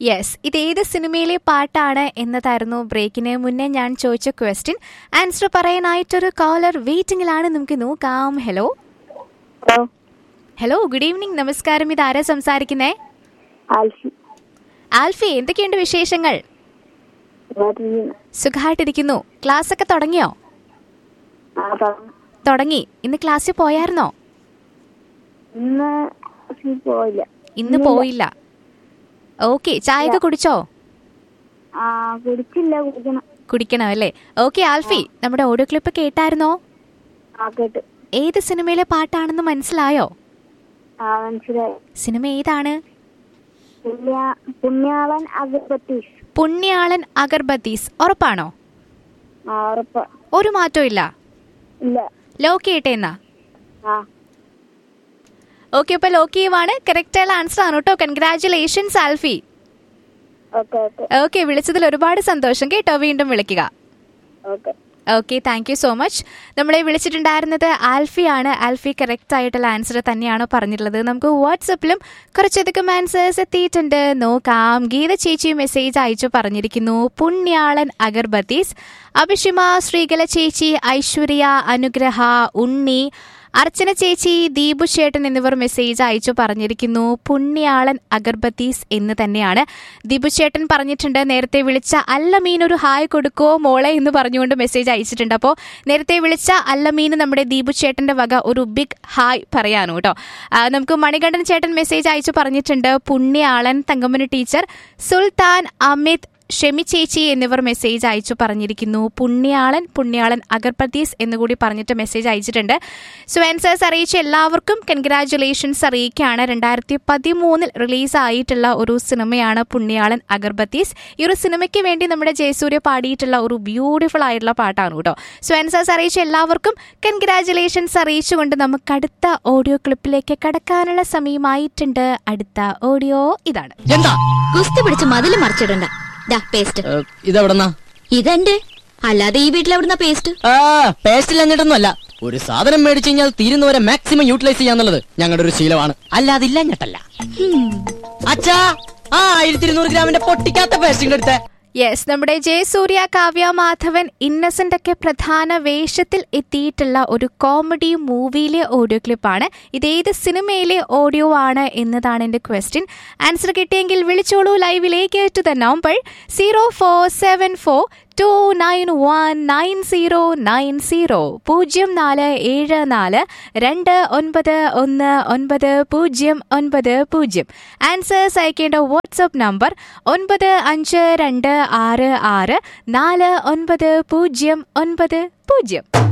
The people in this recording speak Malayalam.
യെസ് ഇത് ഏത് സിനിമയിലെ പാട്ടാണ് എന്നതായിരുന്നു ബ്രേക്കിന് മുന്നേ ഞാൻ ചോദിച്ച ക്വസ്റ്റ്യൻ ആൻസർ പറയാനായിട്ടൊരു കോളർ വെയിറ്റിംഗിലാണ് നമുക്ക് നോക്കാം hello hello hello good evening നമസ്കാരം ഇത് ആരാ സംസാരിക്കുന്നേ ആൽഫി ആൽഫി എന്തൊക്കെയുണ്ട് വിശേഷങ്ങൾ സുഖമായിട്ടിരിക്കുന്നു. സുഖമായിട്ടിരിക്കുന്നു ക്ലാസ് ഒക്കെ തുടങ്ങിയോ ആ പറഞ്ഞു തുടങ്ങി ഇന്ന് ക്ലാസ്സിൽ പോയായിരുന്നോ ഇന്ന് ക്ലാസ്സിൽ പോയില്ല ഇന്ന് പോയില്ല ഓക്കെ ചായ ഒക്കെ കുടിച്ചോ ആ കുടിച്ചില്ല കുടിക്കണം കുടിക്കണം അല്ലേ ഓക്കെ ആൽഫി നമ്മുടെ ഓഡിയോ ക്ലിപ്പ് കേട്ടായിരുന്നോ ആ കേട്ട് ഏത് സിനിമയിലെ പാട്ടാണെന്ന് മനസ്സിലായോ ആ മനസ്സിലായി സിനിമ ഏതാണ് പുണ്യ പുണ്യാളൻ അഗർബത്തീസ് പുണ്യാളൻ അഗർബത്തീസ് ഉറപ്പാണോ ആ ഉറപ്പ് ഒരു മാറ്റവും ഇല്ല ഇല്ല ലോക്ക് ചെയ്യട്ടെ എന്നാ ആ ഓക്കെ അപ്പൊ ലോക്ക് ചെയ്യുവാണ് കറക്റ്റ് ആയുള്ള ആൻസർ ആണ് കേട്ടോ congratulations Alfie okay okay okay വിളിച്ചതിൽ ഒരുപാട് സന്തോഷം കേട്ടോ വീണ്ടും വിളിക്കുക okay okay thank you so much നമ്മളെ വിളിച്ചിട്ടുണ്ടായിരുന്നത് ആൽഫിയാണ് ആൽഫി കറക്റ്റ് ആയിട്ടുള്ള ആൻസർ തന്നെയാണ് പറഞ്ഞിട്ടുള്ളത് നമുക്ക് വാട്സപ്പിലും കുറച്ചധികം ആൻസേഴ്സ് എത്തിയിട്ടുണ്ട് നോക്കാം ഗീത ചേച്ചി മെസ്സേജ് അയച്ചു പറഞ്ഞിരിക്കുന്നു പുണ്യാളൻ അഗർബത്തീസ് അഭിഷിമ ശ്രീകല ചേച്ചി ഐശ്വര്യ അനുഗ്രഹ ഉണ്ണി അർച്ചന ചേച്ചി ദീപു ചേട്ടൻ എന്നിവർ മെസ്സേജ് അയച്ചു പറഞ്ഞിരിക്കുന്നു പുണ്യാളൻ അഗർബത്തീസ് എന്ന് തന്നെയാണ് ദീപു ചേട്ടൻ പറഞ്ഞിട്ടുണ്ട് നേരത്തെ വിളിച്ച അല്ലമീൻ ഒരു ഹായ് കൊടുക്കോ മോളെ എന്ന് പറഞ്ഞുകൊണ്ട് മെസ്സേജ് അയച്ചിട്ടുണ്ട് അപ്പോൾ നേരത്തെ വിളിച്ച അല്ലമീൻ നമ്മുടെ ദീപു ചേട്ടന്റെ വക ഒരു ബിഗ് ഹായ് പറയാനു കേട്ടോ ആ, നമുക്ക് മണികണ്ഠൻ ചേട്ടൻ മെസ്സേജ് അയച്ചു പറഞ്ഞിട്ടുണ്ട് പുണ്യാളൻ തങ്കമ്മന് ടീച്ചർ സുൽത്താൻ അമിത് ഷെമി ചേച്ചി എന്നിവർ മെസ്സേജ് അയച്ചു പറഞ്ഞിരിക്കുന്നു പുണ്യാളൻ പുണ്യാളൻ അഗർപതീസ് എന്നുകൂടി പറഞ്ഞിട്ട് മെസ്സേജ് അയച്ചിട്ടുണ്ട് സോ ആൻസേഴ്സ് അറിയിച്ച എല്ലാവർക്കും കൺഗ്രാറ്റുലേഷൻസ് അറിയിക്കുകയാണ് രണ്ടായിരത്തി പതിമൂന്നിൽ റിലീസായിട്ടുള്ള ഒരു സിനിമയാണ് പുണ്യാളൻ അഗർബത്തീസ് ഈ ഒരു സിനിമയ്ക്ക് വേണ്ടി നമ്മുടെ ജയസൂര്യ പാടിയിട്ടുള്ള ഒരു ബ്യൂട്ടിഫുൾ ആയിട്ടുള്ള പാട്ടാണ് കേട്ടോ സോ ആൻസേഴ്സ് അറിയിച്ച എല്ലാവർക്കും കൺഗ്രാറ്റുലേഷൻസ് അറിയിച്ചുകൊണ്ട് നമുക്ക് അടുത്ത ഓഡിയോ ക്ലിപ്പിലേക്ക് കടക്കാനുള്ള സമയമായിട്ടുണ്ട് അടുത്ത ഓഡിയോ ഇതാണ് എന്താ കുസ്തി പിടിച്ച് മതില് മറിച്ചിടണ്ട ദാ പേസ്റ്റ് ഏ, ഇതെവിടെന്നാ ഇതെന്റെ അല്ലാതെ ഈ വീട്ടിൽ എവിടുന്ന പേസ്റ്റ് ആ പേസ്റ്റിൽ എന്നിട്ടൊന്നും അല്ല ഒരു സാധനം മേടിച്ചു കഴിഞ്ഞാൽ തീരുന്നവരെ മാക്സിമം യൂട്ടിലൈസ് ചെയ്യാന്നുള്ളത് ഞങ്ങളുടെ ഒരു ശീലമാണ് അല്ലാതെ ഇല്ല ഞെട്ടല്ല അച്ഛാ ആ ആയിരത്തി ഇരുന്നൂറ് ഗ്രാമിന്റെ പൊട്ടിക്കാത്ത പേസ്റ്റിംഗ് എടുത്തേ യെസ് നമ്മുടെ ജയസൂര്യ കാവ്യ മാധവൻ ഇന്നസെന്റ് ഒക്കെ പ്രധാന വേഷത്തിൽ എത്തിയിട്ടുള്ള ഒരു കോമഡി മൂവിയിലെ ഓഡിയോ ക്ലിപ്പാണ് ഇത് ഏത് സിനിമയിലെ ഓഡിയോ ആണ് എന്നതാണ് എന്റെ ക്വസ്റ്റ്യൻ ആൻസർ കിട്ടിയെങ്കിൽ വിളിച്ചോളൂ ലൈവിലേക്ക് to the number zero four seven four two nine one nine zero nine zero പൂജ്യം നാല് ഏഴ് നാല് രണ്ട് ഒൻപത് ഒന്ന് ഒൻപത് പൂജ്യം ഒൻപത് പൂജ്യം ആൻസേഴ്സ് അയക്കേണ്ട വാട്സപ്പ് നമ്പർ ഒൻപത് അഞ്ച് രണ്ട് ആറ് ആറ് നാല് ഒൻപത് പൂജ്യം ഒൻപത് പൂജ്യം